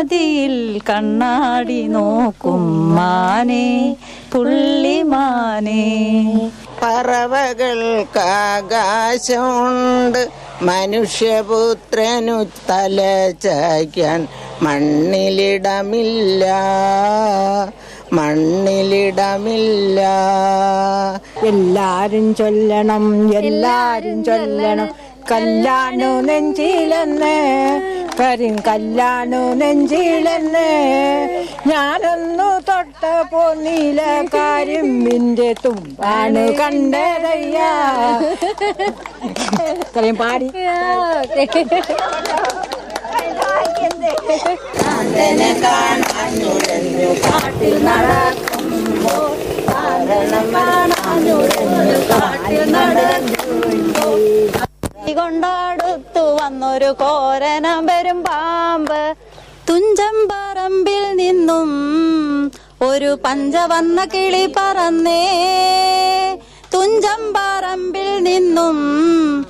അതിൽ കണ്ണാടി നോക്കും മാനേ പുള്ളിമാനേ പറവകൾക്കാകാശമുണ്ട് മനുഷ്യപുത്രനു തല ചായ്ക്കാൻ മണ്ണിലിടമില്ല മണ്ണിലിടമില്ല എല്ലാരും ചൊല്ലണം എല്ലാരും ചൊല്ലണം കല്ലാണു നെഞ്ചിലെന്ന് കരിം കല്ലാണു നെഞ്ചിലെന്ന് ഞാനൊന്നു തൊട്ടപ്പോ നീല കരിമ്പിന്റെ തുമ്പാണ് കണ്ടതയ്യ ഇത്രയും പാടി കൊണ്ടടുത്തു വന്നൊരു കോരനം വരും പാമ്പ് തുഞ്ചം പറമ്പിൽ നിന്നും ഒരു പഞ്ച വന്ന കിളി പറന്നേ